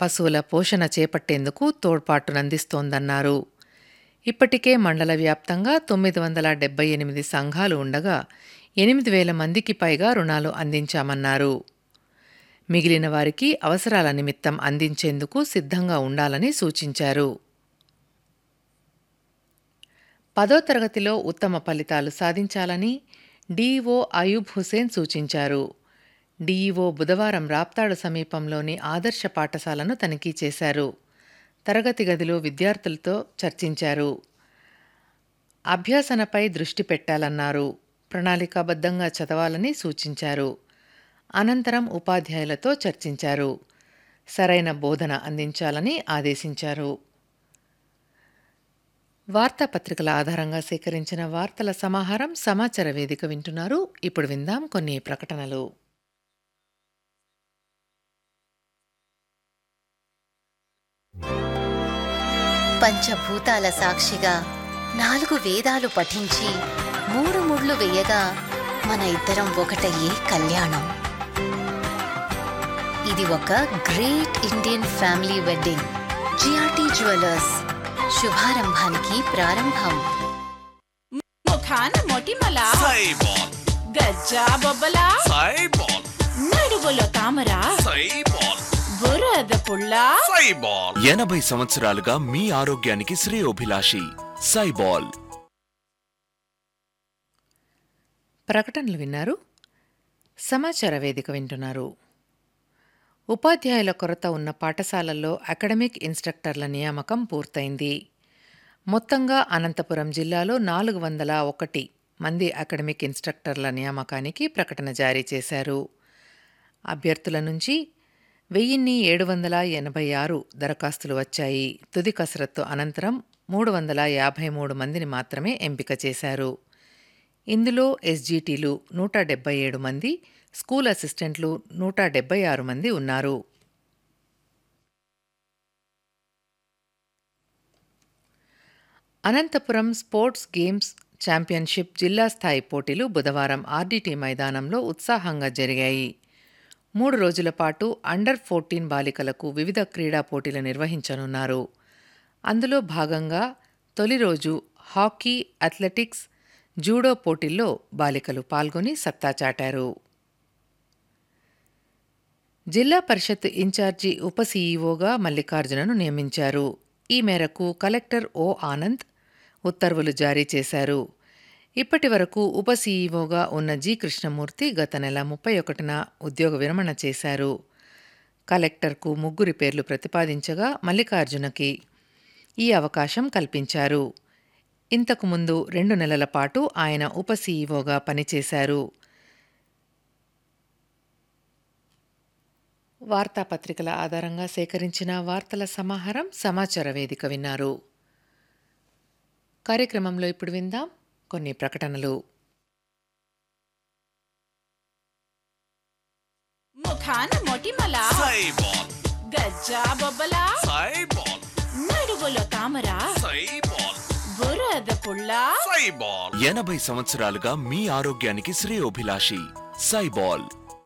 పశువుల పోషణ చేపట్టేందుకు తోడ్పాటునందిస్తోందన్నారు ఇప్పటికే మండల వ్యాప్తంగా తొమ్మిది వందల డెబ్బై ఎనిమిది సంఘాలు ఉండగా ఎనిమిది వేల మందికి పైగా రుణాలు అందించామన్నారు మిగిలిన వారికి అవసరాల నిమిత్తం అందించేందుకు సిద్ధంగా ఉండాలని సూచించారు పదో తరగతిలో ఉత్తమ ఫలితాలు సాధించాలని డీఈఓ అయూబ్ హుసేన్ సూచించారు డీఈఓ బుధవారం రాప్తాడు సమీపంలోని ఆదర్శ పాఠశాలను తనిఖీ చేశారు తరగతి గదిలో విద్యార్థులతో చర్చించారు అభ్యాసనపై దృష్టి పెట్టాలన్నారు ప్రణాళికాబద్ధంగా చదవాలని సూచించారు అనంతరం ఉపాధ్యాయులతో చర్చించారు సరైన బోధన అందించాలని ఆదేశించారు వార్తాపత్రికల ఆధారంగా సేకరించిన వార్తల సమాహారం సమాచార వేదిక వింటున్నారు ఇప్పుడు విందాం కొన్ని ప్రకటనలు పంచభూతాల సాక్షిగా నాలుగు వేదాలు పఠించి మూడు ముళ్ళు వేయగా మన ఇద్దరం ఒకటయ్యే కళ్యాణం ఇది ఒక great Indian family wedding GRT jewellers శుభారంభానికి ప్రారంభం ముఖాన మొటిమల సైబాల్ గజ్జా బొబ్బల సైబాల్ నడుగులో తామర సైబాల్ బురద పుల్ల సైబాల్ ఎనభై సంవత్సరాలుగా మీ ఆరోగ్యానికి శ్రేయోభిలాషి సైబాల్ ప్రకటనలు విన్నారు సమాచార వేదిక వింటున్నారు ఉపాధ్యాయుల కొరత ఉన్న పాఠశాలల్లో అకాడమిక్ ఇన్స్ట్రక్టర్ల నియామకం పూర్తయింది మొత్తంగా అనంతపురం జిల్లాలో నాలుగు వందల ఒకటి మంది అకాడమిక్ ఇన్స్ట్రక్టర్ల నియామకానికి ప్రకటన జారీ చేశారు అభ్యర్థుల నుంచి వెయ్యిన్ని ఏడు వందల ఎనభై ఆరు దరఖాస్తులు వచ్చాయి తుది కసరత్తు అనంతరం మూడు వందల యాభై మూడు మందిని మాత్రమే ఎంపిక చేశారు ఇందులో ఎస్జీటీలు నూట డెబ్బై ఏడు మంది స్కూల్ అసిస్టెంట్లు నూట డెబ్బై ఆరు మంది ఉన్నారు అనంతపురం స్పోర్ట్స్ గేమ్స్ ఛాంపియన్షిప్ జిల్లా స్థాయి పోటీలు బుధవారం ఆర్డీటీ మైదానంలో ఉత్సాహంగా జరిగాయి మూడు రోజుల పాటు అండర్ ఫోర్టీన్ బాలికలకు వివిధ క్రీడా పోటీలు నిర్వహించనున్నారు అందులో భాగంగా తొలి రోజు హాకీ అథ్లెటిక్స్ జూడో పోటీల్లో బాలికలు పాల్గొని సత్తా చాటారు జిల్లా పరిషత్ ఇన్ఛార్జి ఉప సీఈఓగా మల్లికార్జునను నియమించారు ఈ మేరకు కలెక్టర్ ఓ ఆనంద్ ఉత్తర్వులు జారీ చేశారు ఇప్పటి వరకు ఉప సీఈఓగా ఉన్న జి కృష్ణమూర్తి గత నెల ముప్పై ఒకటిన ఉద్యోగ విరమణ చేశారు కలెక్టర్కు ముగ్గురి పేర్లు ప్రతిపాదించగా మల్లికార్జునకి ఈ అవకాశం కల్పించారు ఇంతకుముందు రెండు నెలల పాటు ఆయన ఉప సీఈఓగా పనిచేశారు వార్తాపత్రికల ఆధారంగా సేకరించిన వార్తల సమాహారం సమాచార వేదిక విన్నారు కార్యక్రమంలో ఇప్పుడు విందాం కొన్ని ప్రకటనలు ముఖాన మొటిమల సైబాల్ గజ్జా బొబ్బల సైబాల్ నడుగులో తామర సైబాల్ బురద పుల్ల సైబాల్ ఎనభై సంవత్సరాలుగా మీ ఆరోగ్యానికి శ్రేయోభిలాషి సైబాల్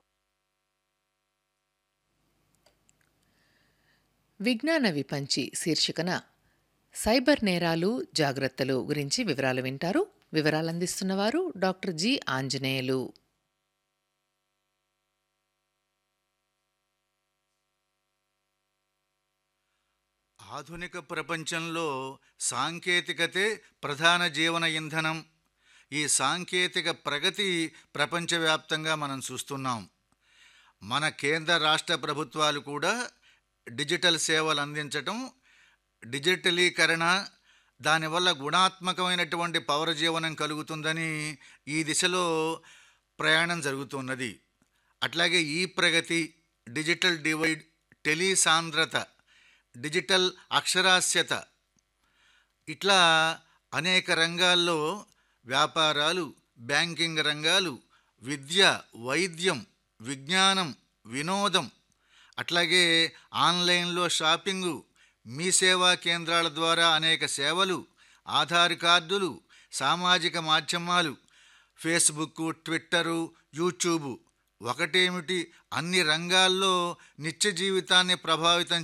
విజ్ఞాన విపంచి శీర్షికన సైబర్ నేరాలు జాగ్రత్తలు గురించి వివరాలు వింటారు వివరాలు అందిస్తున్నవారు డాక్టర్ జి ఆంజనేయులు ఆధునిక ప్రపంచంలో సాంకేతికతే ప్రధాన జీవన ఇంధనం ఈ సాంకేతిక ప్రగతి ప్రపంచవ్యాప్తంగా మనం చూస్తున్నాం మన కేంద్ర రాష్ట్ర ప్రభుత్వాలు కూడా డిజిటల్ సేవలు అందించటం డిజిటలీకరణ దానివల్ల గుణాత్మకమైనటువంటి పౌర జీవనం కలుగుతుందని ఈ దిశలో ప్రయాణం జరుగుతున్నది అట్లాగే ఈ ప్రగతి డిజిటల్ డివైడ్ టెలిసాంద్రత డిజిటల్ అక్షరాస్యత ఇట్లా అనేక రంగాల్లో వ్యాపారాలు బ్యాంకింగ్ రంగాలు విద్య వైద్యం విజ్ఞానం వినోదం అట్లాగే ఆన్లైన్లో షాపింగు మీ సేవా కేంద్రాల ద్వారా అనేక సేవలు ఆధార్ కార్డులు సామాజిక మాధ్యమాలు ఫేస్బుక్ ట్విట్టరు యూట్యూబ్ ఒకటేమిటి అన్ని రంగాల్లో నిత్య జీవితాన్ని ప్రభావితం